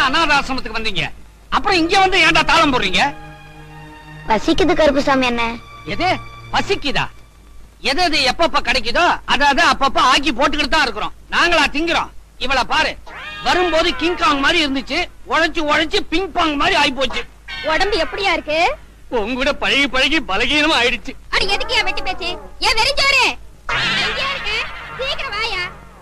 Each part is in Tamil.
அனாதாசிரமத்துக்கு வந்தீங்க அப்புறம் இங்க வந்து ஏன்டா தாளம் போடுறீங்க பசிக்குது கருப்புசாமி என்ன எது பசிக்குதா எது எது எப்பப்ப கிடைக்குதோ அத அத அப்பப்ப ஆக்கி போட்டுக்கிட்டு தான் இருக்கிறோம் நாங்களா திங்குறோம் இவள பாரு வரும்போது கிங் காங் மாதிரி இருந்துச்சு உழைச்சு உழைச்சு பிங் பாங் மாதிரி ஆயி போச்சு உடம்பு எப்படியா இருக்கு உங்கூட பழகி பழகி பலகீனமா ஆயிடுச்சு அட எதுக்கு வெட்டி பேச்சு ஏன் வெறிஞ்சோரு எங்கேயா இருக்க சீக்கிரம் வாயா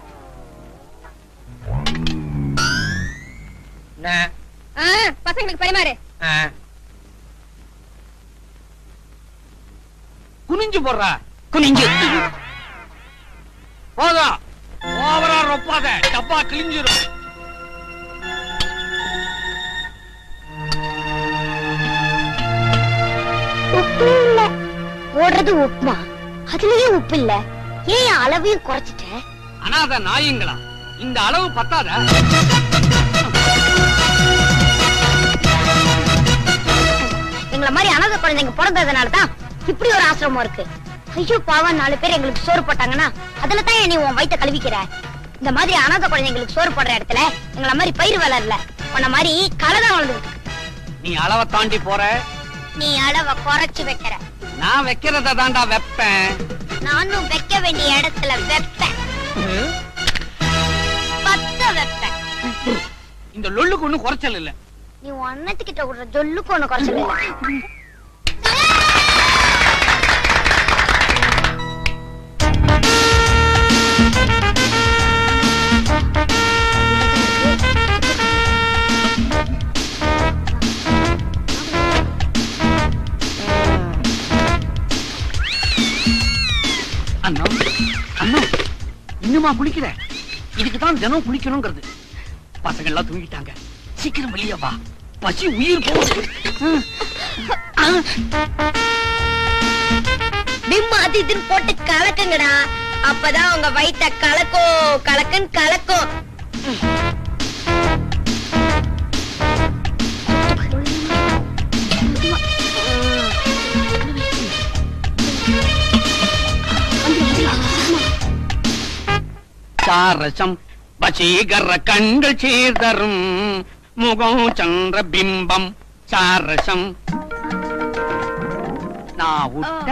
ஆ, பசங்களுக்கு பரிமாறு குனிஞ்சு போடுறா குனிஞ்சு போதும் ஓவரா ரொப்பாத டப்பா கிழிஞ்சிரும் உப்பு இல்ல போடுறது உப்புமா அதுலயும் உப்பு இல்ல ஏன் என் அளவையும் குறைச்சிட்ட அனாத நாயுங்களா இந்த அளவு பத்தாத எங்கள மாதிரி அனாதை குழந்தைங்க பிறந்ததுனால தான் இப்படி ஒரு ஆசிரமம் இருக்கு ஐயோ பாவம் நாலு பேர் எங்களுக்கு சோறு போட்டாங்கன்னா அதுல தான் நீ உன் வயித்தை கழுவிக்கிற இந்த மாதிரி அனாதை குழந்தைங்களுக்கு சோறு போடுற இடத்துல எங்கள மாதிரி பயிர் வளரல உன்ன மாதிரி களை தான் வளர்ந்துருக்கு நீ அளவை தாண்டி போற நீ அளவை குறைச்சு வைக்கிற நான் வைக்கிறத தாண்டா வைப்பேன் நானும் வைக்க வேண்டிய இடத்துல வைப்பேன் பத்த வைப்பேன் இந்த லொல்லுக்கு ஒண்ணும் குறைச்சல் இல்ல நீ உன் அண்ணத்துக்கிட்ட விடுற ஜொல்லுக்கு ஒண்ணு குறைச்சல அண்ணா அண்ணா இன்னுமா குளிக்கிற இதுக்கு தான் தினம் குளிக்கணுங்கிறது பசங்க எல்லாம் தூங்கிட்டாங்க சீக்கிரம் வெளியே வா பசி உயிர் போகுது பிம் அது இதுன்னு போட்டு கலக்குங்கடா அப்பதான் உங்க வயித்த கலக்கும் கலக்குன்னு கலக்கும் சாரசம் வசீகர கண்கள் சீர்தரும் முகம் சந்திர பிம்பம் சாரசம் நான் விட்ட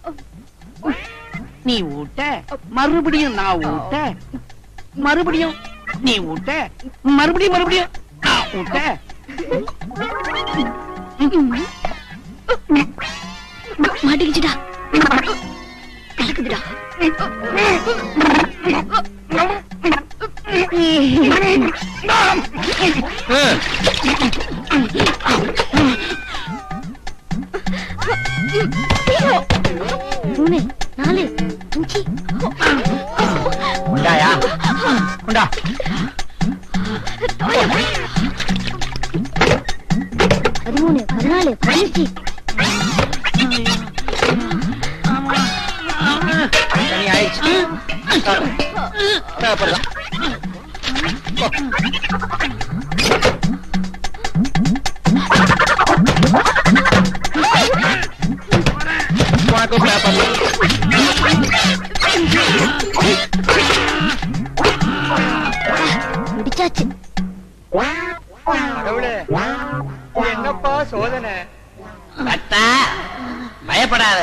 நீ ஊட்ட மறுபடியும் நான் ஊட்ட மறுபடியும் நீ ஊட்ட மறுபடியும் மறுபடியும் நான் ஊட்ட மாட்டிக்கிச்சுடா கலக்குதுடா மூணு நாலு அஞ்சு உண்டாயா உண்டா பதிமூணு பதினாலு பதினஞ்சு தனி ஆயிடுச்சு தேவைப்படுதா உனக்கும் பேப்பர் முடிச்சாச்சு கடவுளே என்னப்பா சோதனை கத்தா பயப்படாத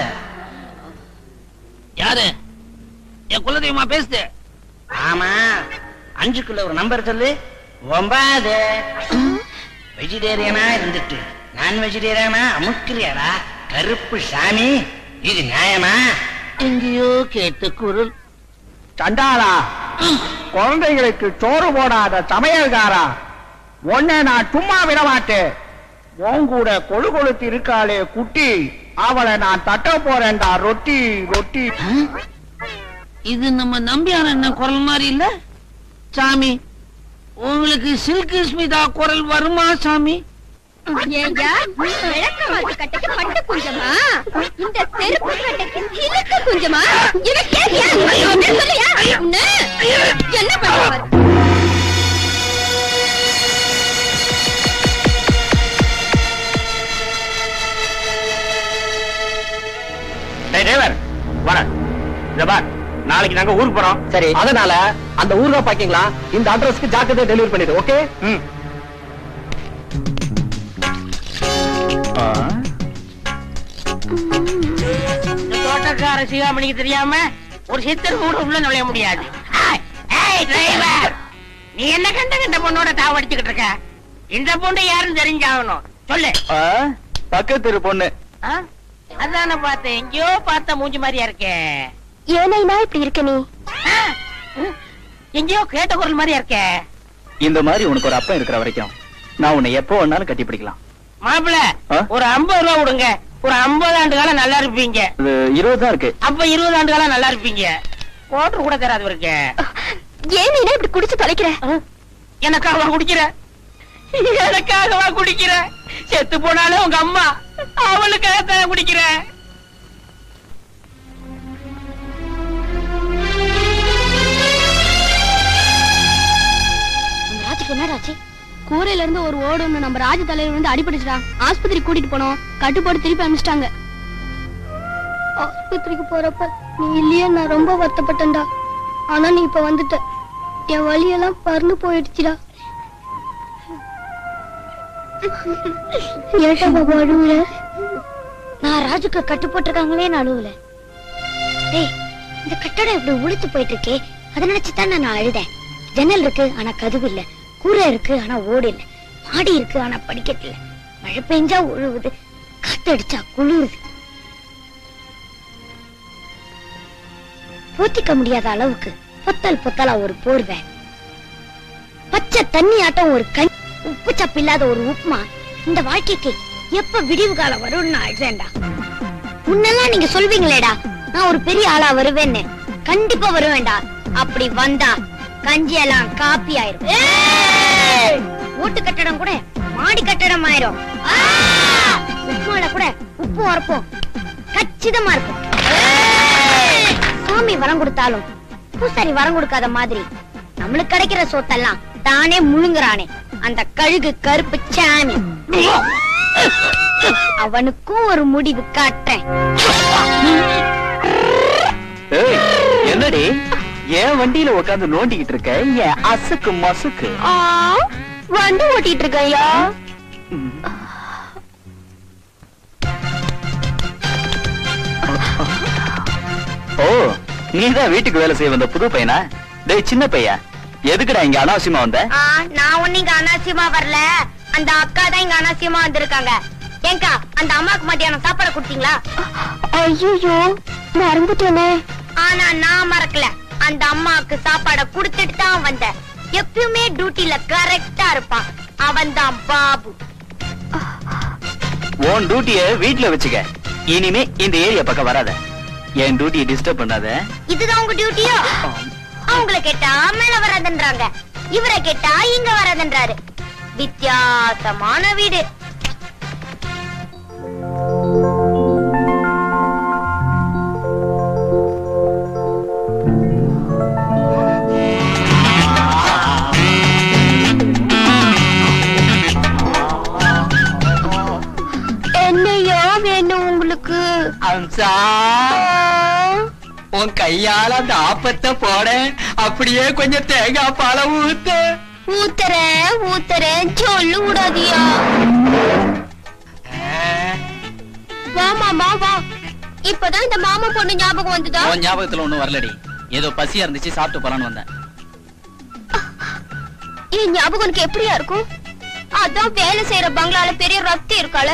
யாரு என் குலதெய்வமா பேசுது ஆமா அஞ்சுக்குள்ள ஒரு நம்பர் சொல்லு ஒன்பது வெஜிடேரியனா இருந்துட்டு நான் வெஜிடேரியனா அமுக்கிறியாடா கருப்பு சாமி இது நியாயமா எங்கேயோ கேட்ட குரல் சண்டாளா குழந்தைகளுக்கு சோறு போடாத சமையல்காரா உன்னை நான் சும்மா விட மாட்டேன் உன் கூட கொழு கொழுத்து இருக்காளே குட்டி அவளை நான் தட்ட போறேன்டா ரொட்டி ரொட்டி இது நம்ம நம்பியார் அண்ணன் குரல் மாதிரி இல்ல சாமி உங்களுக்கு சில்கு ஸ்மிதா குரல் வருமா சாமி ஏய்யா விளக்கமாத்து கட்டைக்கு பட்டு குஞ்சமா இந்த செருப்பு கட்டைக்கு சிலுக்கு குஞ்சமா இவ கேட்டியா அப்படியே சொல்லியா உன்னை என்ன பண்ணுவார் டேய் டிரைவர் வர இத பார் நாளைக்கு நாங்க ஊருக்கு போறோம் சரி. அதனால அந்த ஊர்ல பாக்கீங்களா இந்த அட்ரஸ்க்கு ஜாக்கிரதை டெலிவரி பண்ணிடு ஓகே ம் கொலகார சிகாமணிக்கு தெரியாம ஒரு சித்தர் கூட உள்ள நுழைய முடியாது ஏய், ஏய் டிரைவர் நீ என்ன கண்ட கண்ட பொண்ணோட தாவடிச்சுக்கிட்டு இருக்க இந்த பொண்ணு யாருன்னு தெரிஞ்சாகணும் சொல்லு பக்கத்து பொண்ணு ஆ? அதானே பார்த்தேன் எங்கேயோ பார்த்த மூஞ்சி மாதிரியா இருக்கே ஏனைனா இப்படி இருக்க நீ ஆ? ம், எங்கேயோ கேட்ட குரல் மாதிரியா இருக்கே இந்த மாதிரி உனக்கு ஒரு அப்பன் இருக்கிற வரைக்கும் நான் உன்னை எப்போ வேணாலும் கட்டி பிடிக்கலாம் மாப்பிள ஆ? ஒரு ஐம்பது ரூபா கொடுங்க ஒரு ஐம்பது ஆண்டு காலம் நல்லா இருப்பீங்க இது இருபது தான் இருக்கு அப்ப இருபது ஆண்டு காலம் நல்லா இருப்பீங்க கோட்டு கூட தராது இருக்கு ஏனைனா இப்படி குடிச்சு தொலைக்கிற எனக்காகவா குடிக்கிற எனக்காகவா குடிக்கிற செத்து போனாலும் உங்க அம்மா அவளுக்காக தான் குடிக்கிற நம்ம ராஜுக்கு என்ன ராஜு கூரையில இருந்து ஒரு ஓடு ஒண்ணு நம்ம ராஜ தலைவர் வந்து அடிபட்டுச்சுடா ஆஸ்பத்திரி கூட்டிட்டு போனோம் கட்டுப்பாடு திருப்பி அனுப்பிச்சிட்டாங்க ஆஸ்பத்திரிக்கு போறப்ப நீ இல்லையே நான் ரொம்ப வருத்தப்பட்டேன்டா ஆனா நீ இப்ப வந்துட்ட என் வலியெல்லாம் பறந்து போயிடுச்சுடா ஏட்டா பாபா அழுவுற நான் ராஜுக்கு கட்டு போட்டிருக்காங்களே நான் அழுவல டேய் இந்த கட்டடம் இப்படி உளுத்து போயிட்டு இருக்கே அதை நினைச்சுதான் நான் அழுதேன் ஜன்னல் இருக்கு ஆனா கதவு இல்ல கூரை இருக்கு ஆனா ஓடு இல்ல மாடி இருக்கு ஆனா படிக்கட்டு இல்ல மழை பெஞ்சா ஒழுகுது காத்தடிச்சா குளிருது போத்திக்க முடியாத அளவுக்கு பொத்தல் பொத்தலா ஒரு போர்வை பச்சை தண்ணி ஆட்டம் ஒரு கண் உப்பு சப்பு இல்லாத ஒரு உப்புமா இந்த வாழ்க்கைக்கு எப்ப விடிவு காலம் வரும்னு நான் அழுதேன்டா முன்னெல்லாம் நீங்க சொல்வீங்களேடா நான் ஒரு பெரிய ஆளா வருவேன்னு கண்டிப்பா வருவேன்டா அப்படி வந்தா கஞ்சி எல்லாம் காப்பி ஆயிரும் ஓட்டு கட்டடம் கூட மாடி கட்டடம் ஆயிரும் ஆ! உப்புமால கூட உப்பு வரப்போம் கச்சிதமா இருக்கும் சாமி வரம் கொடுத்தாலும் பூசாரி வரம் கொடுக்காத மாதிரி நம்மளுக்கு கிடைக்கிற சொத்தெல்லாம் தானே முழுங்குறானே அந்த கழுகு கருப்பு சாமி அவனுக்கும் ஒரு முடிவு காட்டுறேன் ஏய், என்னடி என் வண்டியில உட்கார்ந்து நோண்டிக்கிட்டு இருக்க என் அசுக்கு மசுக்கு வண்டி ஓட்டிட்டு இருக்கையா ம். ஓ நீதான் வீட்டுக்கு வேலை செய்ய வந்த புது பையனா டேய் சின்ன பையன் எதுக்குடா இங்க அனாவசியமா வந்த ஆ, நான் ஒண்ணு இங்க அனாவசியமா வரல அந்த அக்கா தான் இங்க அனாவசியமா வந்திருக்காங்க ஏங்கா அந்த அம்மாக்கு மத்தியானம் சாப்பாடு கொடுத்தீங்களா ஐயோ மறந்துட்டேனே ஆனா நான் மறக்கல அந்த அம்மாக்கு சாப்பாட குடுத்துட்டு தான் வந்தேன் எப்பயுமே டியூட்டில கரெக்டா இருப்பான் அவன் தான் பாபு உன் டியூட்டிய வீட்ல வச்சுக்க இனிமே இந்த ஏரியா பக்கம் வராத என் டியூட்டியை டிஸ்டர்ப் பண்ணாத இதுதான் உங்க டியூட்டியோ அவங்கள கேட்டா மேல வராதுன்றாங்க இவரை கேட்டா இங்க வராதுன்றாரு வித்தியாசமான வீடு என்னையா வேணும் உங்களுக்கு அம்சா உன் கையால அந்த ஆப்பத்தை போட அப்படியே கொஞ்சம் தேங்காய் பால ஊத்து ஊத்துறேன் ஊத்துறேன் சொல்லு விடாதியா வா மாமா வா இப்பதான் இந்த மாமா பொண்ணு ஞாபகம் வந்ததா உன் ஞாபகத்துல ஒண்ணும் வரலடி ஏதோ பசியா இருந்துச்சு சாப்பிட்டு போலான்னு வந்தேன் என் ஞாபகம் உனக்கு எப்படியா இருக்கும் அதான் வேலை செய்யற பங்களால பெரிய ரத்தி இருக்காள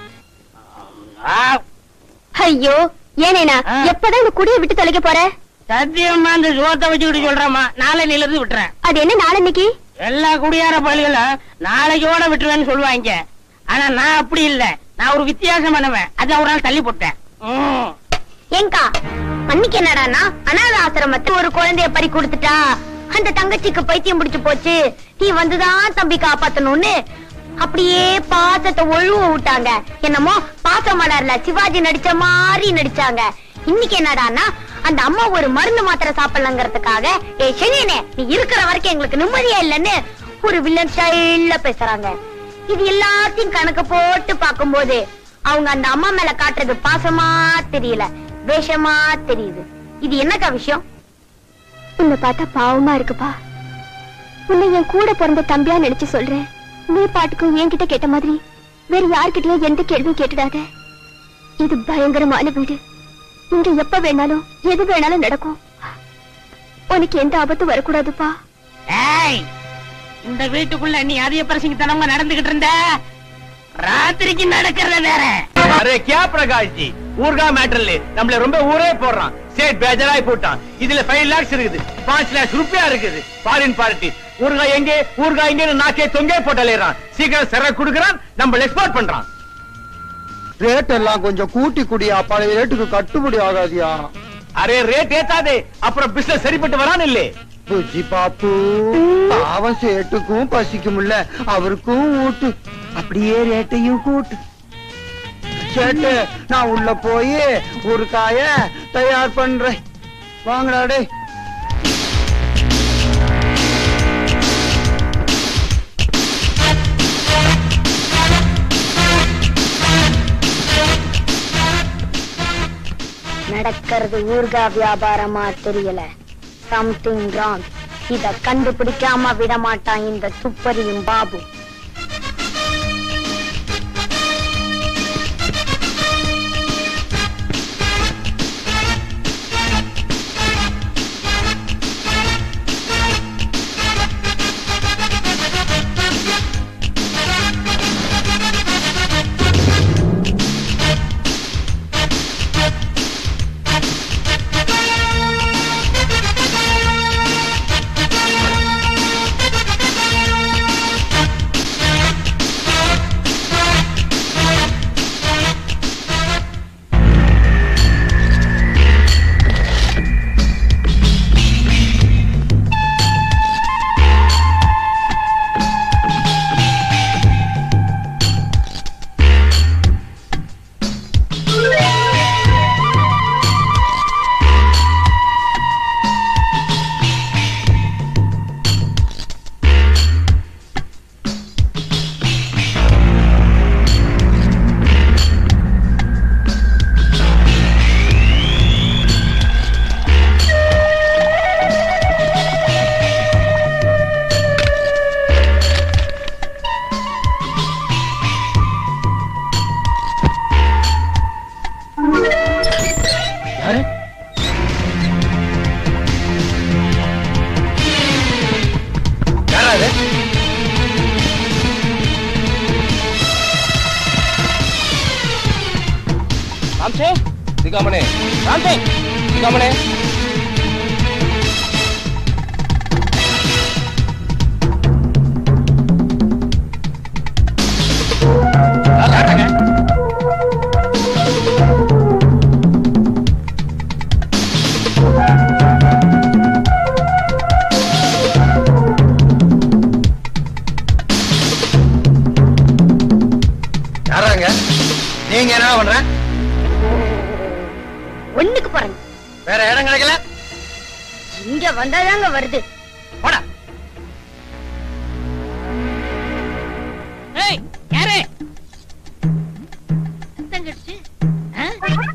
ஐயோ ஏனேனா ஆ. எப்பதான் இந்த குடியை விட்டு தொலைக்க போற சத்தியமா அந்த சோத்தை வச்சுக்கிட்டு சொல்றேம்மா நாளை நிலந்து விட்டுறேன் அது என்ன நாளன்னைக்கு எல்லா குடியார பள்ளிகளும் நாளைக்கோட விட்டுருவேன்னு சொல்லுவாங்க ஆனா நான் அப்படி இல்ல நான் ஒரு வித்தியாசம் பண்ணுவேன் அதான் ஒரு நாள் தள்ளி போட்டேன் ம். ஏங்கா அன்னைக்கு என்னடான்னா அனாத ஆசிரமத்துல ஒரு குழந்தைய பறி கொடுத்துட்டா அந்த தங்கச்சிக்கு பைத்தியம் பிடிச்சு போச்சு நீ வந்துதான் தம்பி காப்பாத்தணும்னு அப்படியே பாசத்தை ஒழுவ விட்டாங்க என்னமோ பாச மலர்ல சிவாஜி நடிச்ச மாதிரி நடிச்சாங்க இன்னைக்கு என்னடான்னா அந்த அம்மா ஒரு மருந்து மாத்திரை சாப்பிடலங்கிறதுக்காக ஏ செனியனே நீ இருக்கிற வரைக்கும் எங்களுக்கு நிம்மதியா இல்லைன்னு ஒரு வில்லன் ஸ்டைல்ல பேசுறாங்க இது எல்லாத்தையும் கணக்கு போட்டு பார்க்கும்போது அவங்க அந்த அம்மா மேல காட்டுறது பாசமா தெரியல வேஷமா தெரியுது இது என்னக்கா விஷயம் உன்னை பார்த்தா பாவமா இருக்குப்பா உன்னை என் கூட பிறந்த தம்பியா நினைச்சு சொல்றேன் நீ பாட்டுக்கு என்கிட்ட கேட்ட மாதிரி வேற யார்கிட்டயும் எந்த கேள்வியும் கேட்டுடாத இது பயங்கரமான வீடு இங்க எப்ப வேணாலும் எது வேணாலும் நடக்கும் உனக்கு எந்த ஆபத்தும் வரக்கூடாதுப்பா ஏய் இந்த வீட்டுக்குள்ள நீ அதிக பிரசங்கித்தனமா நடந்துகிட்டு இருந்த ராத்திரிக்கு நடக்கிறத வேற அரே கியா பிரகாஷ் ஜி ஊர்கா மேட்டர்ல நம்மள ரொம்ப ஊரே போடுறான் சேட் பேஜராய் போட்டான் இதுல ஃபைவ் லேக்ஸ் இருக்குது பாஞ்ச் லேக்ஸ் ருப்பியா இருக்குது ஃபாரின் பார்ட்டி ஊர்கா எங்கே ஊர்கா எங்கேன்னு நாக்கே தொங்கே போட்டலேறான் சீக்கிரம் சிற குடுக்கறான் நம்ம எக்ஸ்போர்ட் பண்றான் ரேட் எல்லாம் கொஞ்சம் கூட்டி குடியா பழைய ரேட்டுக்கு கட்டுப்படி ஆகாதியா அரே ரேட் ஏத்தாதே அப்புறம் பிசினஸ் சரிப்பட்டு வரான் இல்லே புஜி பாப்பு பாவம் சேட்டுக்கும் பசிக்கும்ல அவருக்கும் ஊட்டு அப்படியே ரேட்டையும் கூட்டு சேட்டு நான் உள்ள போய் ஒரு காய தயார் பண்றேன் வாங்கடா டேய் நடக்கிறது ஊர்கா வியாபாரமா தெரியல சம்திங் ராங் இத கண்டுபிடிக்காம விட மாட்டான் இந்த துப்பறியும் பாபு யாரா அது ராம்சே சிகாமணே ராம்சே சிகாமணே யாராங்க நீங்க என்ன பண்ற ஒண்ணுக்கு போறேன் வேற இடம் கிடைக்கல இங்க வந்தாதாங்க வருது போடா ஏய் யாரு சத்தம் கேட்டுச்சு. ஆ?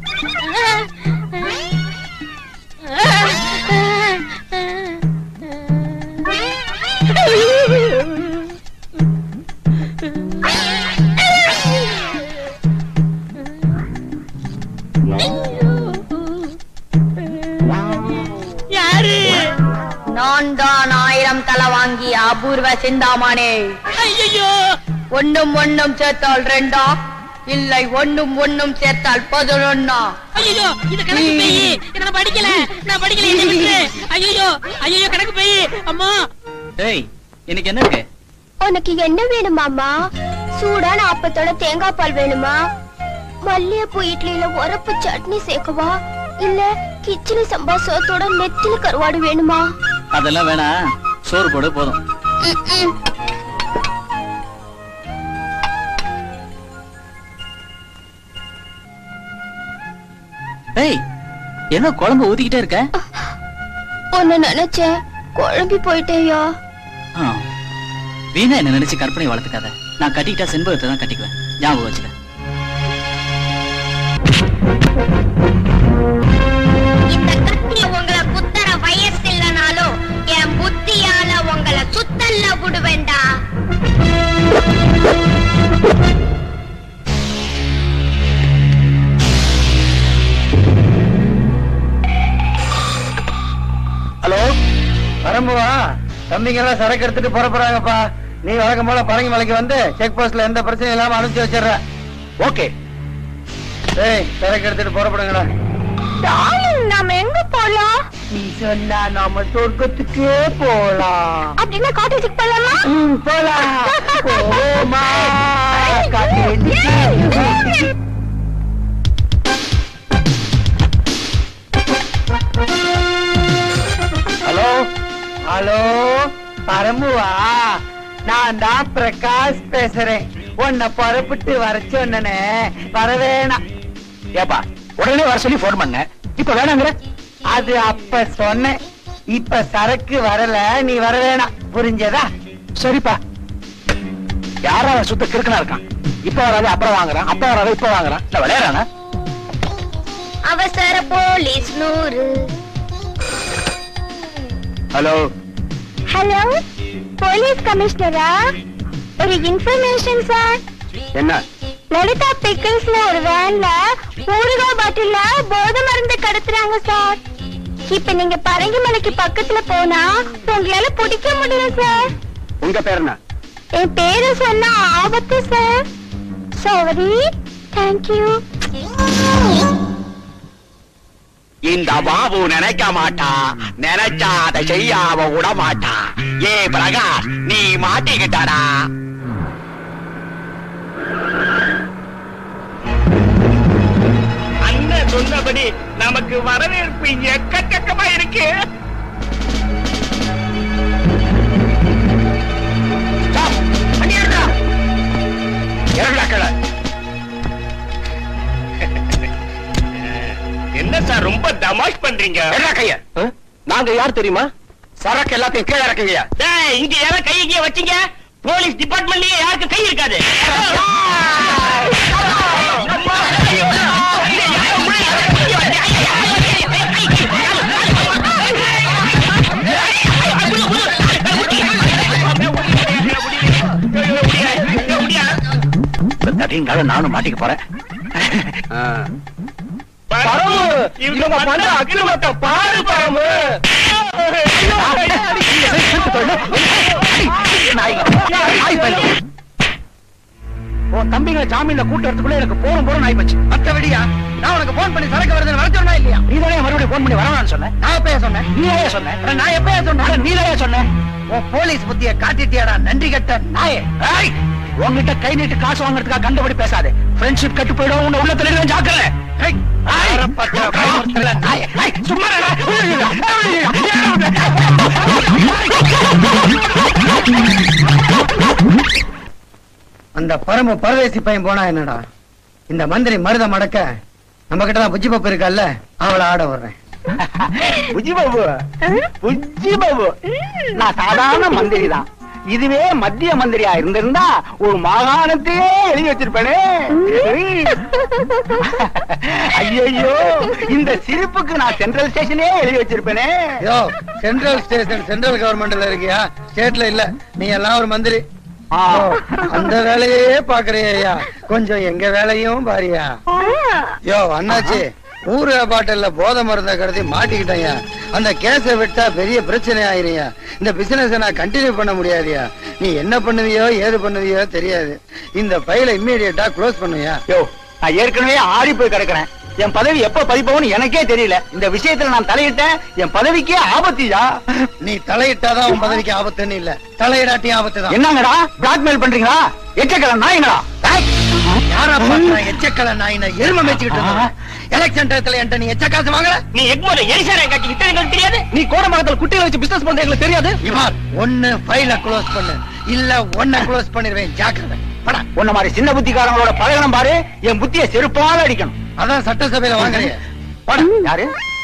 யாரு நான் தான் ஆயிரம் தலை வாங்கி அபூர்வ சிந்தாமணி ஐயோ ஒண்ணும் ஒண்ணும் சேர்த்தால் ரெண்டா இல்லை ஒண்ணும் ஒண்ணும் சேர்த்தால் பதினொன்னா ஐயோ இது கணக்கு பேய் இத நான் படிக்கல நான் படிக்கல என்ன விட்டுரு ஐயோ ஐயோ கணக்கு பேய் அம்மா டேய் எனக்கு என்ன இருக்கு உனக்கு என்ன வேணுமாமா சூடான அப்பத்தோட தேங்காய் பால் வேணுமா மல்லிகைப்பூ இட்லியில உரப்பு சட்னி சேர்க்கவா இல்ல கிச்சடி சம்பா சோத்தோட நெத்தில கருவாடு வேணுமா அதெல்லாம் வேணாம் சோறு போடு போதும் ம்ம். டேய் என்ன குழம்பு ஊத்திக்கிட்டே இருக்க உன்னை நினைச்சேன் குழம்பி போயிட்டேயா ஆ. வீணா என்ன நினைச்சு கற்பனை வளர்த்துக்காத நான் கட்டிக்கிட்டா செண்பகத்தை தான் கட்டிக்குவேன் ஞாபகம் வச்சுக்க இந்த கத்தி உங்களை குத்தற வயசு இல்லனாலும் என் புத்தியால உங்களை சுத்தல்ல விடுவேண்டா பரம்புவா தம்பிங்க எல்லாம் சரக்கு எடுத்துட்டு புறப்படுறாங்கப்பா நீ வழக்கம் போல பரங்கி மலைக்கு வந்து செக் போஸ்ட்ல எந்த பிரச்சனையும் இல்லாம அனுப்பிச்சு வச்சிடுற ஓகே டேய் சரக்கு எடுத்துட்டு புறப்படுங்கடா டார்லிங் நாம எங்க போலாம் நீ சொன்னா நாம சொர்க்கத்துக்கே போலாம் அப்படின்னா காட்டேஜுக்கு போலாமா போலாம் போமா ஹலோ ஹலோ பரம்புவா நான் தான் பிரகாஷ் பேசுறேன் உன்னை புறப்பட்டு வர சொன்னனே வரவேணாம் ஏப்பா உடனே வர சொல்லி போன் பண்ண இப்ப வேணாங்கிற அது அப்ப சொன்னேன் இப்ப சரக்கு வரல நீ வர வேணாம் புரிஞ்சதா சரிப்பா யாரா அவன் சுத்த கிறுக்கனா இருக்கான் இப்ப வராது அப்புறம் வாங்குறான் அப்ப வராது இப்ப வாங்குறான் இல்ல விளையாடுறானா அவசர போலீஸ் நூறு ஹலோ ஹலோ போலீஸ் கமிஷனரா ஒரு இன்ஃபர்மேஷன் சார் என்ன லலிதா பிக்கிள்ஸ்ல ஒரு வேன்ல ஊறுகாய் பாட்டில்ல போதை மருந்து கடத்துறாங்க சார் இப்ப நீங்க பரங்கிமலைக்கு பக்கத்துல போனா உங்களால பிடிக்க முடியல சார் உங்க பேர் என்ன என் பேரு சொன்னா ஆபத்து சார் சாரி தேங்க்யூ இந்த பாபு நினைக்க மாட்டா நினைச்சா அதை செய்யாம விட மாட்டா ஏ பிரகாஷ் நீ மாட்டிக்கிட்டடா அண்ணன் சொன்னபடி நமக்கு வரவேற்பு எக்கச்சக்கமா இருக்கு என்ன சார் ரொம்ப தமாஷ் பண்றீங்க கைய நாங்க யார் தெரியுமா சரக்கு எல்லாத்தையும் கீழே இறக்குங்கய்யா டேய், இங்க யாரும் கை கீழ வச்சீங்க போலீஸ் டிபார்ட்மெண்ட்லயே யாருக்கு கை இருக்காது தடிங்கால நானும் மாட்டிக்க போறேன் இவங்க பண்ற அக்கிரமத்தை பாரு பரமு உன் தம்பிங்களை ஜாமீன்ல கூட்டுறதுக்குள்ள எனக்கு போரும் போரும் ஆயி போச்சு மத்தபடியா நான் உனக்கு போன் பண்ணி சரக்கு வருதுன்னு வர சொன்னா இல்லையா நீ தானே மறுபடியும் போன் பண்ணி வரணும்னு சொன்னேன் நான் எப்பயா சொன்னேன் நீ ஏன் சொன்ன அட, நான் எப்பயா சொன்னேன் அட, நீ தான் சொன்ன உன் போலீஸ் புத்திய காட்டிட்டியாடா நன்றி கட்ட நாயே ஏய், உன்கிட்ட கை நீட்டு காசு வாங்குறதுக்காக கண்டபடி பேசாதே ஃப்ரெண்ட்ஷிப் கட்டு போயிடும் உன்னை உள்ள தலையில ஜாக்கிரதை ஏய், ஏய், யாரப்பட்ட பயமுறுத்தல நாயே ஏய், சும்மா இருடா. அந்த பரம பரதேசி பையன் போனா என்னடா இந்த மந்திரி மருத மடக்க நம்ம கிட்ட தான் புஜ்ஜி பப்பு இருக்கல்ல அவளை ஆட வர்றேன் புஜி பாபு புஜி பாபு நான் சாதாரண மந்திரி தான் இதுவே மத்திய மந்திரியா இருந்திருந்தா ஒரு மாகாணத்தையே எழுதி வச்சிருப்பேனே ஐயோ இந்த சிரிப்புக்கு நான் சென்ட்ரல் ஸ்டேஷனே எழுதி வச்சிருப்பேனே யோ சென்ட்ரல் ஸ்டேஷன் சென்ட்ரல் கவர்மெண்ட்ல இருக்கியா ஸ்டேட்ல இல்ல நீ எல்லாம் ஒரு மந்திரி ஆ. ஓ, அந்த வேலையே பாக்குறியா கொஞ்சம் எங்க வேலையும் பாரியா யோ அண்ணாச்சி ஊரு பாட்டில்ல போதை மருந்த கடத்தி மாட்டிக்கிட்டேயா அந்த கேஸ விட்டா பெரிய பிரச்சனை ஆயிருயா இந்த பிசினஸ் நான் கண்டினியூ பண்ண முடியாதுயா நீ என்ன பண்ணுவியோ ஏது பண்ணுவியோ தெரியாது இந்த ஃபைலை இம்மீடியட்டா க்ளோஸ் பண்ணுவியா யோ நான் ஏற்கனவே ஆடி போய் கிடக்குறேன் என் பதவி எப்ப பதிப்போன்னு எனக்கே தெரியல இந்த விஷயத்துல நான் தலையிட்டேன் என் பதவிக்கே ஆபத்தியா நீ தலையிட்டாதான் உன் பதவிக்கு ஆபத்துன்னு இல்ல தலையிடாட்டியும் ஆபத்து தான் என்னங்கடா பிளாக்மெயில் பண்றீங்களா எச்சக்கல நாய்ங்களா யாரா பாக்குறேன் எச்சக்கல நாயின எருமை மேய்ச்சிக்கிட்டு இருந்தா எலெக்ஷன் டயத்துல என்கிட்ட நீ எச்ச காசு வாங்கல நீ எக்மோல எரிசாரை காட்டி வித்தது எங்களுக்கு தெரியாது நீ கோடமங்கலத்தில் குட்டிகளை வச்சு பிசினஸ் பண்ற எங்களுக்கு தெரியாது இவார் ஒண்ணு ஃபைல க்ளோஸ் பண்ணு இல்ல ஒன்ன க்ளோஸ் பண்ணிடுவேன் ஜாக்கிரதை படா உன்ன மாதிரி சின்ன புத்திக்காரங்களோட பழகணும் பாரு என் புத்திய செருப்பால அடிக்கணும் அதான் சட்டசபையில வாங்குறிய போடா. யாரு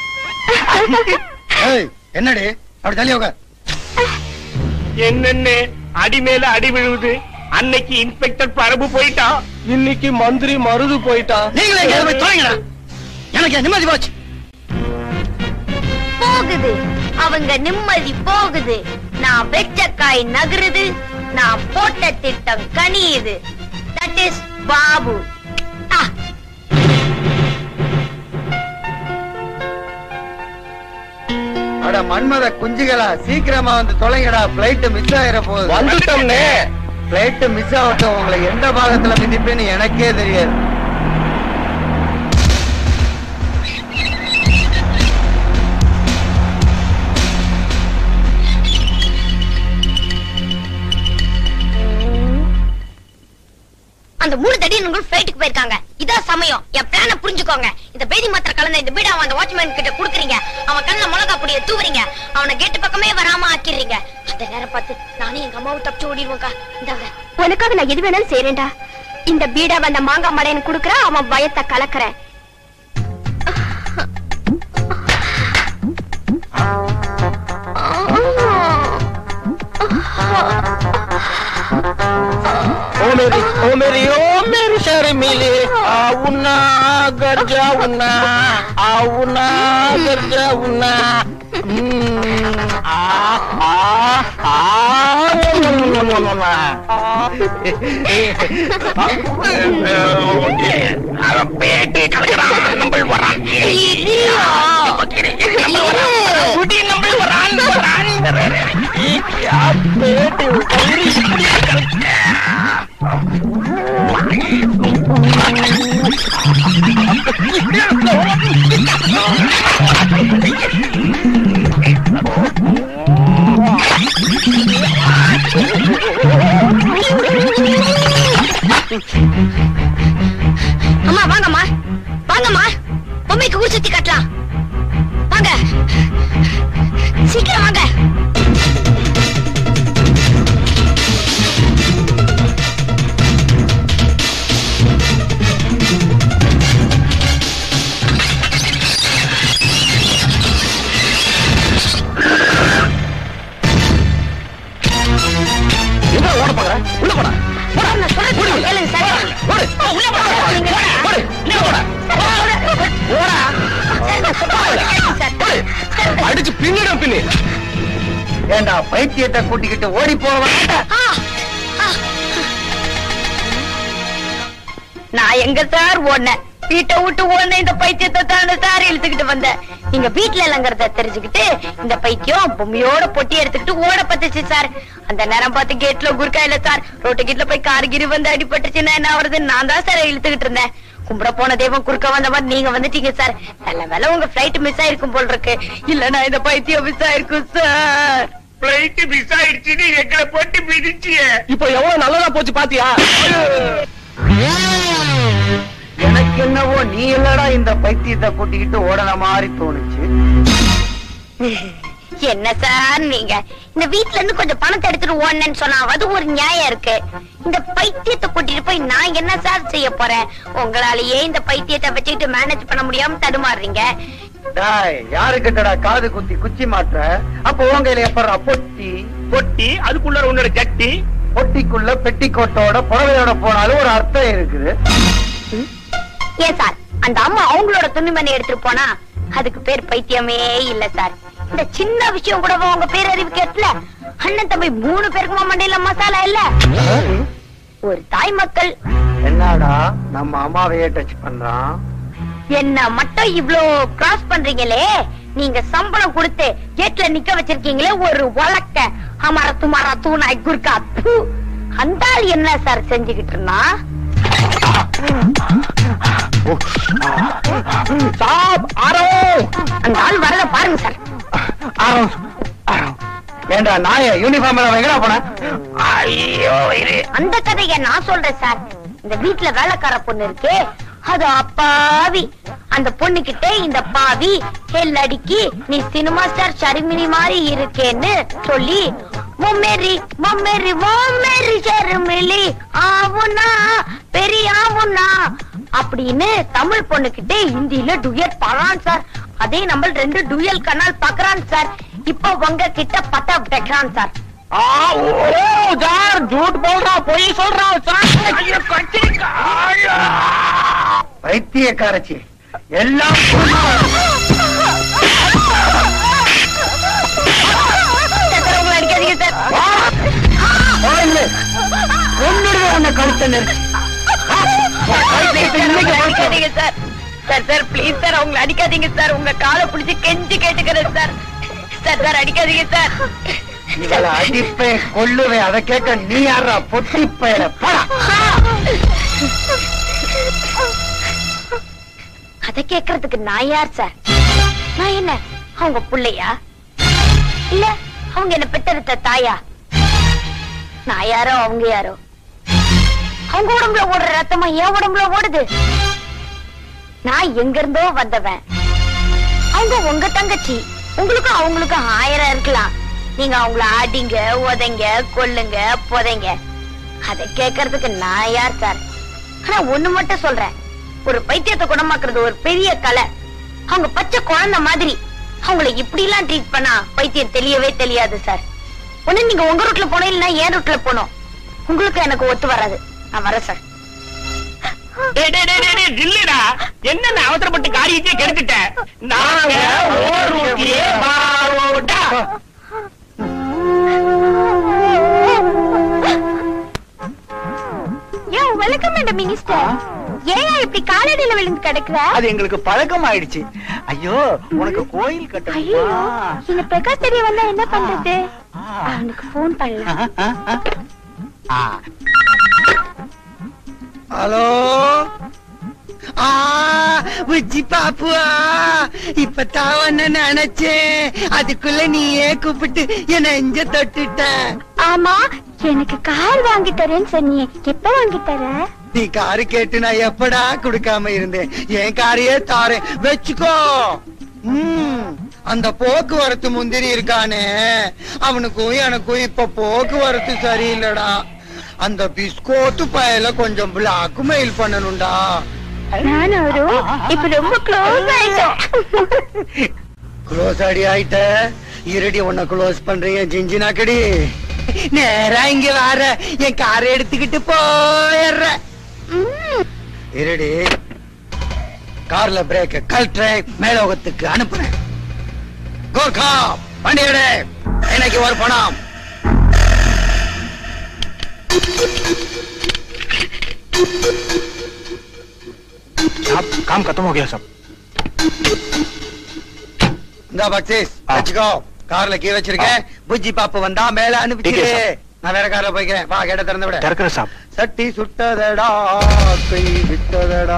ஏய் என்னடி அப்படி தள்ளி உட்கார் என்னன்னு அடி மேல அடி விழுவுது அன்னைக்கு இன்ஸ்பெக்டர் பரபு போயிட்டான் இன்னைக்கு மந்திரி மருது போயிட்டான் நீங்களே எங்கேயாவது போய் தொலைங்கடா எனக்கு நிம்மதி போச்சு போகுது அவங்க நிம்மதி போகுது நான் வெச்ச காய் நகருது நான் போட்ட திட்டம் கனியுது தட் இஸ் பாபு ஆ, அட மன்மத குஞ்சுகளா சீக்கிரமா வந்து தொலைங்கடா பிளைட் மிஸ் ஆயிர போகுது வந்துட்டோம்னே பிளைட் மிஸ் ஆகட்டும் உங்களை எந்த பாகத்துல மிதிப்பேன்னு எனக்கே தெரியாது அந்த மூணு தடியன்கள் ஃபிளைட்டுக்கு போயிருக்காங்க இதான் சமயம் என் பிளான புரிஞ்சுக்கோங்க இந்த பேதி மாத்திர கலந்த இந்த பீடா அந்த வாட்ச்மேன் கிட்ட குடுக்குறீங்க அவன் கண்ணுல மிளகா பொடிய தூவுறீங்க அவனை கேட்டு பக்கமே வராம ஆக்கிடுறீங்க அந்த நேரம் பார்த்து நானும் எங்க அம்மாவும் தப்பிச்சு ஓடிடுவோங்க இந்தாங்க உனக்காக நான் எது வேணாலும் செய்யறேன்டா இந்த பீடா வந்த மாங்காய் மடையன் குடுக்கற அவன் பயத்தை கலக்குறேன் ओ मेरी ओ मेरी ओ मेरी शर्मिले आउना घर जाऊना आउना घर जाऊना हम्म, आ आ आ பேட்டி கலக்கிறான் நம்ம வரான் குடி நம்ம வரான் வரான் பேட்டி அம்மா வாங்கம்மா வாங்கம்மா பொம்மைக்கு ஊர் சுத்தி காட்டலாம் வாங்க சீக்கிரம் வாங்க என்ன ஓட போற உள்ள போடா நான் சொல்றது கேளுங்க சார் உள்ள போடா அடிச்சு பின்னிடும் பின்னி ஏண்டா பைத்தியத்தை கூட்டிக்கிட்டு ஓடி போக ஆ, ஆ. நான் எங்க சார் ஓடினேன் வீட்டை விட்டு ஓடின இந்த பைத்தியத்தை தானே சார் இழுத்துக்கிட்டு வந்தேன் நீங்க வீட்டுல இல்லங்கிறத தெரிஞ்சுக்கிட்டு இந்த பைத்தியம் பொம்மையோட பொட்டி எடுத்துக்கிட்டு ஓட பத்துச்சு சார் அந்த நேரம் பார்த்து கேட்ல குறுக்கா இல்ல சார் ரோட்டு கீட்ல போய் கார் கிரி வந்து அடிபட்டுச்சுன்னா என்ன ஆவறது நான் தான் சார் இழுத்துக்கிட்டு இருந்தேன் கும்பிட போன தெய்வம் குறுக்க வந்த மாதிரி நீங்க வந்துட்டீங்க சார் நல்ல வேலை உங்க பிளைட் மிஸ் ஆயிருக்கும் போல் இருக்கு இல்லன்னா இந்த பைத்தியம் மிஸ் ஆயிருக்கும் சார் பிளைட் மிஸ் ஆயிடுச்சுன்னு எங்களை போட்டு மிதிச்சியே இப்போ எவ்வளவு நல்லதா போச்சு பாத்தியா எனக்கு என்னவோ நீ இல்லடா இந்த பைத்தியத்தை கூட்டிக்கிட்டு ஓடன மாதிரி தோணுச்சு என்ன சார் நீங்க இந்த வீட்ல இருந்து கொஞ்சம் பணத்தை எடுத்துட்டு ஓடனேன்னு சொன்னா அது ஒரு நியாயம் இருக்கு இந்த பைத்தியத்தை கூட்டிட்டு போய் நான் என்ன சார் செய்ய போறேன் உங்களாலேயே இந்த பைத்தியத்தை வச்சுக்கிட்டு மேனேஜ் பண்ண முடியாம தடுமாறுறீங்க டாய் யாரு கிட்டடா காது குத்தி குச்சி மாற்ற அப்ப உன் கையில எப்படா பொட்டி பொட்டி அதுக்குள்ள உன்னோட ஜட்டி பொட்டிக்குள்ள பெட்டிக்கோட்டோட புடவையோட போனாலும் ஒரு அர்த்தம் இருக்குது ஏன் சார் அந்த அம்மா அவங்களோட துணிமணி எடுத்துட்டு போனா அதுக்கு பேர் பைத்தியமே இல்ல சார் இந்த சின்ன விஷயம் கூட உங்க பேரறிவு கேட்கல அண்ணன் தம்பி மூணு பேருக்குமா மண்டையில மசாலா இல்ல ஒரு தாய் மக்கள் என்னடா நம்ம அம்மாவையே டச் பண்றான் என்ன மட்டும் இவ்ளோ கிராஸ் பண்றீங்களே நீங்க சம்பளம் கொடுத்து கேட்ல நிக்க வச்சிருக்கீங்களே ஒரு வழக்க அமர துமாரா தூணாய் குர்கா தூ. அந்த ஆள் என்ன சார் செஞ்சுக்கிட்டு இருந்தா சாப் ஆரோ அந்த ஆள் வரத பாருங்க சார் ஆரோ ஆரோ ஏண்டா நாய யூனிஃபார்ம்ல எங்கடா போன ஐயோ இது அந்த கதைய நான் சொல்றேன் சார் இந்த வீட்ல வேலைக்கார பொண்ணு இருக்கே அது அப்பாவி அந்த பொண்ணு கிட்ட இந்த பாவி ஹெல் அடிக்கி நீ சினிமா ஸ்டார் ஷர்மினி மாதிரி இருக்கேன்னு சொல்லி மொம்மேரி மொம்மேரி மொம்மேரி ஷர்மிலி ஆவுனா பெரிய ஆவுனா அப்படின்னு தமிழ் பொண்ணு கிட்ட ஹிந்தியில டுயட் பாடுறான் சார் அதே நம்ம ரெண்டு டுயல் கனால் பாக்குறான் சார் இப்போ உங்க கிட்ட பட்டா வைக்கிறான் சார் ஆ, ஓ, சார் ஜூட் போல்றா பொய் சொல்றா சார் ஐயோ, கத்திரிக்கா. ஐயோ. பைத்தியக்காரச்சி எல்லாம் சார், உங்களை அடிக்காதீங்க சார் ஒன்னுடைய உன்னை கழுத்தை நெரிச்சு அடிக்காதீங்க sir sir sir please sir அவங்களை அடிக்காதீங்க சார் உங்க காலை பிடிச்சு கெஞ்சி கேட்டுக்கிறேன் சார் சார் சார் அடிக்காதீங்க சார் இவளை அடிப்பேன் கொல்லுவேன் அதை கேட்க நீ யாரா பொட்டி பயல போடா அத கேக்குறதுக்கு நான் யார் சார் நான் என்ன அவங்க புள்ளையா இல்ல அவங்க என்ன பெற்றெடுத்த தாயா நான் யாரோ அவங்க யாரோ அவங்க உடம்புல ஓடுற ரத்தமா என் உடம்புல ஓடுது நான் எங்க இருந்தோ வந்தவன் அவங்க உங்க தங்கச்சி உங்களுக்கும் அவங்களுக்கும் ஆயிரம் இருக்கலாம் நீங்க அவங்கள ஆடிங்க உதைங்க கொல்லுங்க புதைங்க அதை கேக்குறதுக்கு நான் யார் சார் ஆனா ஒண்ணு மட்டும் சொல்றேன் ஒரு பைத்தியத்தை குணமாக்குறது ஒரு பெரிய கலை அவங்க பச்சை குழந்தை மாதிரி அவங்கள இப்படி எல்லாம் ட்ரீட் பண்ணா பைத்தியம் தெரியவே தெரியாது சார் ஒண்ணு நீங்க உங்க ரூட்ல போனோம் இல்லைன்னா என் ரூட்ல போனோம் உங்களுக்கு எனக்கு ஒத்து வராது நான் வரேன் சார் டேய், டேய், டேய், டேய், டேய், இல்லடா என்னென்ன அவசரப்பட்டு காரியத்தையே கெடுத்துட்டேன் நாங்க ஓரூட்டியே மாறோட்டா ஏன் வெல்கம் மேடம் மினிஸ்டர் ஏன் இப்படி காலடியில விழுந்து கிடக்குற அது எங்களுக்கு பழக்கம் ஆயிடுச்சு ஐயோ உனக்கு கோயில் ஐயோ கட்டணுமா இந்த பிரகாஷ் தெரிய வந்தா என்ன பண்றது அவனுக்கு போன் பண்ணலாம் ஹலோ ஆ புஜ்ஜி பாப்புவா இப்பதான் ஒன்னு நினைச்சேன் அதுக்குள்ள நீயே கூப்பிட்டு என்ன எஞ்ச தொட்டுட்ட ஆமா எனக்கு கார் வாங்கி தரேன்னு சொன்னியே எப்ப வாங்கி தர நீ காரு கேட்டு நான் எப்படா கொடுக்காம இருந்தேன் என் காரையே தாரேன் வச்சுக்கோ ம், அந்த போக்குவரத்து முந்திரி இருக்கானே அவனுக்கும் எனக்கும் இப்ப போக்குவரத்து சரியில்லடா அந்த பிஸ்கோட்டு பயல கொஞ்சம் பிளாக் மெயில் பண்ணணும்டா நானும் அவரும் இப்ப ரொம்ப க்ளோஸ் ஆயிட்டோம் க்ளோஸ் அடி ஆயிட்ட இருடி உன்னை க்ளோஸ் பண்றீங்க ஜிஞ்சினாக்கடி நேரா இங்க வர என் காரை எடுத்துக்கிட்டு போயிடுற இருடி கார்ல பிரேக் கழட்டுற மேலோகத்துக்கு அனுப்புறேன் கோர்கா வண்டி எடு இன்னைக்கு ஒரு பணம் काम खत्म हो गया सब இந்த பக்சீஸ் வச்சுக்கோ கார்ல கீ வச்சிருக்கேன் புஜ்ஜி பாப்பு வந்தா மேல அனுப்பிச்சிரு ठीक है, நான் வேற கார்ல போய்க்கிறேன் வா கேட்ட திறந்து விட कर साहब சட்டி சுட்டதடா கை விட்டதடா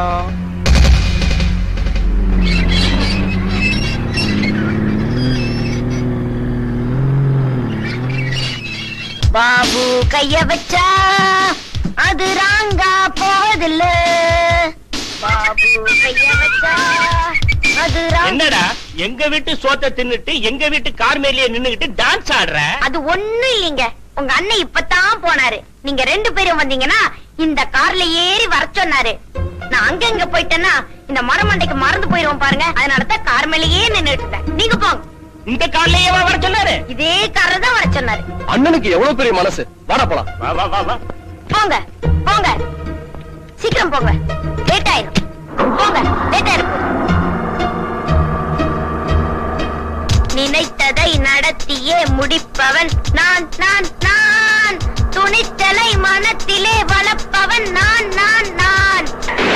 பாபு கைய வச்சா அது ராங்கா போவதில்ல பாபு கைய வச்சா அது ராங் என்னடா எங்க வீட்டு சோத்தை தின்னுட்டு எங்க வீட்டு கார் மேலேயே நின்னுகிட்டு டான்ஸ் ஆடுற அது ஒண்ணும் இல்லைங்க உங்க அண்ணன் இப்பதான் போனாரு நீங்க ரெண்டு பேரும் வந்தீங்கன்னா இந்த கார்ல ஏறி வர சொன்னாரு நான் அங்க இங்க போயிட்டேன்னா இந்த மரமண்டைக்கு மறந்து போயிருவோம் பாருங்க அதனாலதான் கார் மேலேயே நின்னுட்டு இருந்தேன் நீங்க போங்க இந்த கார்லயே வா வர சொன்னாரு இதே கார்ல தான் வர சொன்னாரு அண்ணனுக்கு எவ்வளவு பெரிய மனசு வாடா போலாம் வா வா வா வா போங்க போங்க சீக்கிரம் போங்க லேட் ஆயிரும் போங்க லேட் ஆயிரும் நினைத்ததை நடத்தியே முடிப்பவன் நான் நான் நான் துணிச்சலை மனத்திலே வளர்ப்பவன் நான் நான் நான்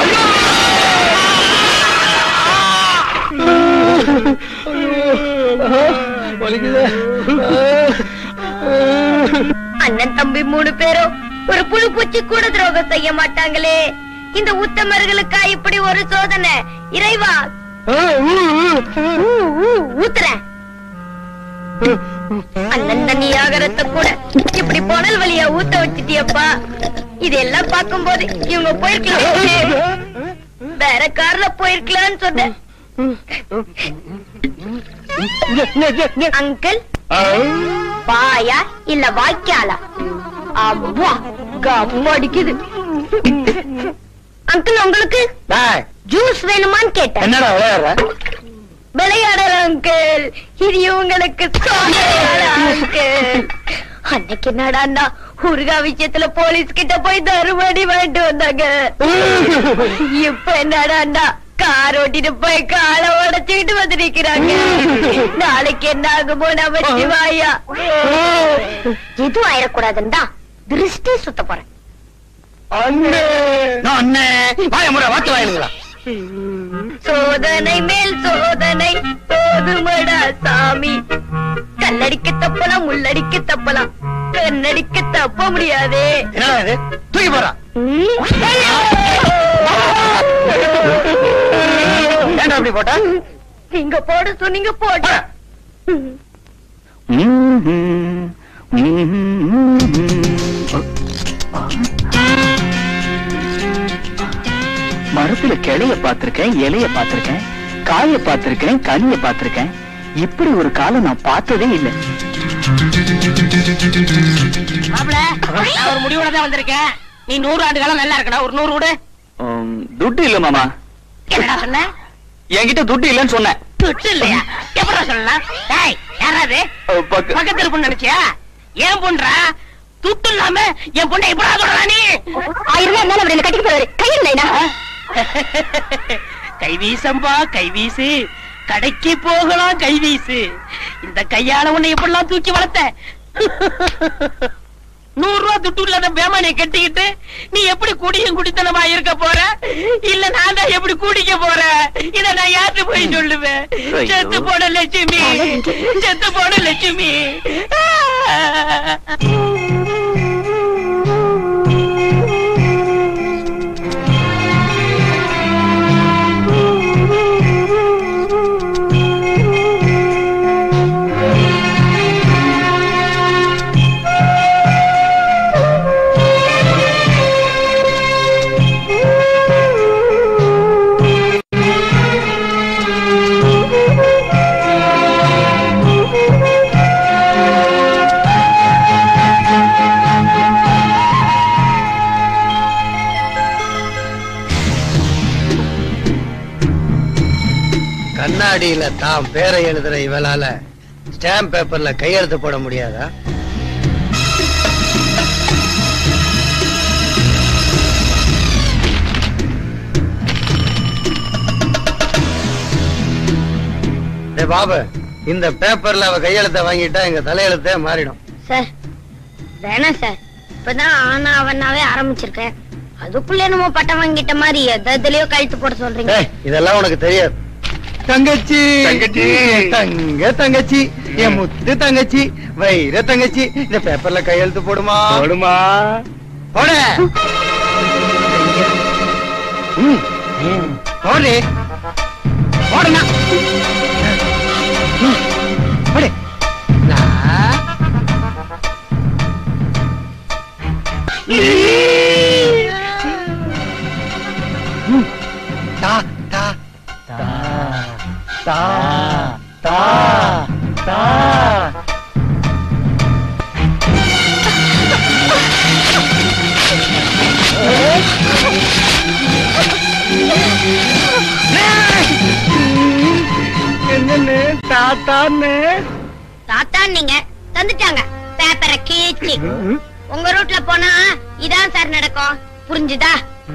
அண்ணன் தம்பி மூணு பேரும் ஒரு புழு பூச்சி கூட துரோகம் செய்ய மாட்டாங்களே இந்த உத்தமர்களுக்கா இப்படி ஒரு சோதனை இறைவா ஊ, ஊ, ஊத்துறேன் அண்ணன் தண்ணி ஆகரத்தை கூட இப்படி புனல் வழியா ஊத்த வச்சிட்டியப்பா இதெல்லாம் பார்க்கும்போது இவங்க போயிருக்கலாம் வேற கார்ல போயிருக்கலாம்னு சொன்னேன் அங்கிள் பாயா இல்ல வாய்க்காலா அவ்வா கம் அடிக்குது அங்கிள் உங்களுக்கு டேய், ஜூஸ் வேணுமான்னு கேட்டேன் என்னடா விளையாடுற விளையாடல அங்கிள் இது இவங்களுக்கு சோதனையால அங்கிள் அன்னைக்கு என்னடான்னா ஊர்கா விஷயத்துல போலீஸ் கிட்ட போய் தருமடி வாங்கிட்டு வந்தாங்க இப்ப என்னடான்னா கார் ஓட்டிட்டு போய் காலை உடைச்சுக்கிட்டு வந்து நிக்கிறாங்க நாளைக்கு என்ன ஆகுமோ நம்ம சிவாயா எதுவும் ஆயிடக்கூடாதுன்னு தான் திருஷ்டி சுத்த போறேன் நான் அண்ணே வாய முறை வாத்து வாயினுங்களா சோதனை மேல் சோதனை போதுமடா சாமி கல்லடிக்க தப்பலாம் முள்ளடிக்க தப்பலாம் கண்ணடிக்க தப்ப முடியாதே என்னடா இது தூக்கி போறா ஏன்டா அப்படி போட்ட நீங்க போட சொன்னீங்க போட மரத்துல கிளைய பார்த்திருக்கேன் இலைய பார்த்திருக்கேன் காய பார்த்திருக்கேன் கனிய பார்த்திருக்கேன் இப்படி ஒரு காலம் நான் பார்த்ததே இல்லை மாப்பிள நான் ஒரு முடிவோட தான் வந்திருக்கேன் நீ நூறு ஆண்டு காலம் நல்லா இருக்கணும் ஒரு நூறு விடு துட்டு இல்ல மாமா என்னடா சொன்ன என்கிட்ட துட்டு இல்லைன்னு சொன்னேன் துட்டு இல்லையா எப்படா சொல்லலாம் டேய் யாராவது அஹ், பக்க- பக்கத்து இருப்புன்னு நினைச்சியா ஏன் பொண்ணுறா துட்டு இல்லாம என் பொண்ணை எப்படா சொல்றா நீ ஆயிரம் ரூபாய் இருந்தாலும் அவர் என்ன கட்டிட்டு போவாரு கையில் கைவீசம்பா கைவீசு கடைக்கு போகலாம் கைவீசு இந்த கையால உன்னை எப்படிலாம் தூக்கி வளர்த்த நூறு ரூபா துட்டு இல்லாத பேமானிய கட்டிக்கிட்டு நீ எப்படி குடியும் குடித்தனமா இருக்க போற இல்ல நான் தான் எப்படி குடிக்க போறேன் இத நான் யார்கிட்ட போய் சொல்லுவேன் ஐயோ. செத்து போன லட்சுமி செத்து போன லட்சுமி கண்ணாடியில தான் பேரை எழுதுற இவளால ஸ்டாம்ப் பேப்பர்ல கையெழுத்து போட முடியாதா டேய் பாபு இந்த பேப்பர்ல அவ கையெழுத்த வாங்கிட்டா எங்க தலையெழுத்தே மாறிடும் சார் வேணாம் சார் இப்பதான் ஆனா அவனாவே ஆரம்பிச்சிருக்கேன் அதுக்குள்ள என்னமோ பட்டம் வாங்கிட்ட மாதிரி எதுலயோ கழுத்து போட சொல்றீங்க டேய், இதெல்லாம் உனக்கு தெரியாது தங்கச்சி தங்கச்சி. தங்க தங்கச்சி என் முத்து தங்கச்சி வைர தங்கச்சி இந்த பேப்பர்ல கையெழுத்து போடுமா போடுமா போடு ம், ம், போடு போடுண்ணா ம், போடு நான் ம், தா தா தா தா தா தா என்னன்னு தாத்தான்னு தாத்தா நீங்க தந்துட்டாங்க பேப்பரை கீச்சு உங்க ரூட்ல போனா இதான் சார் நடக்கும் புரிஞ்சுதா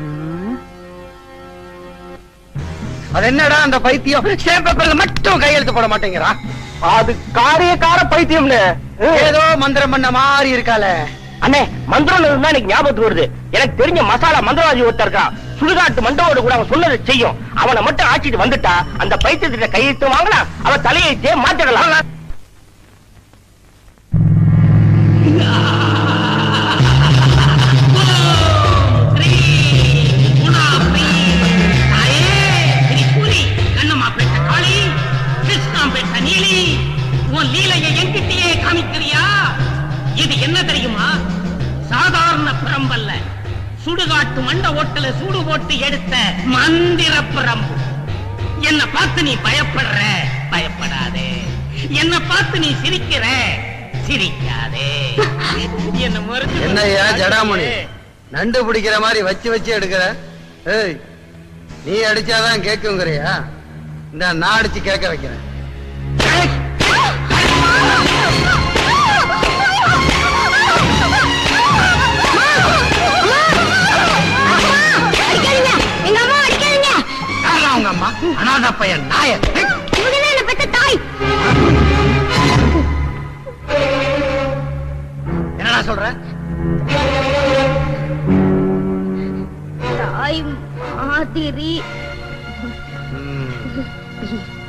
அது என்னடா அந்த பைத்தியம் ஸ்டாம்ப் பேப்பர்ல மட்டும் கையெழுத்து போட மாட்டேங்கிறா அது காரியக்கார பைத்தியம்னு ஏதோ மந்திரம் பண்ண மாதிரி இருக்காளே அண்ணே மந்திரம் இருந்தா எனக்கு ஞாபகத்துக்கு வருது எனக்கு தெரிஞ்ச மசாலா மந்திரவாதி ஒருத்தர் இருக்கான் சுடுகாட்டு மண்டவோடு கூட அவன் சொன்னதை செய்யும் அவனை மட்டும் ஆச்சிட்டு வந்துட்டா அந்த பைத்தியத்திட்ட கையெழுத்து வாங்கலாம் அவன் தலையெழுத்தே மாத்திடலாம் கண்ணம்மா பெற்ற காளி கிருஷ்ணாம் பெற்ற நீலி உன் லீலையை என்கிட்டயே காமிக்கிறியா இது என்ன தெரியுமா சாதாரண பிரம்பல்ல சுடுகாட்டு மண்ட ஓட்டல சூடு போட்டு எடுத்த மந்திர பிரம்பு என்ன பார்த்து நீ பயப்படுற பயப்படாதே என்ன பார்த்து நீ சிரிக்கிற சிரிக்காதே என்ன மறுத்து என்னய்யா ஜடாமணி நண்டு பிடிக்கிற மாதிரி வச்சு வச்சு எடுக்கிற ஏய் நீ அடிச்சாதான் கேக்குங்கறியா இந்த நான் அடிச்சு கேட்க வைக்கிறேன் அடிக்காதீங்க எங்க அம்மா அடிக்காதீங்க யாரா உங்க அம்மா அனாத பையன் நாய இவங்க தான் என்ன பெத்த தாய் என்னடா சொல்ற தாய் மாதிரி ம்.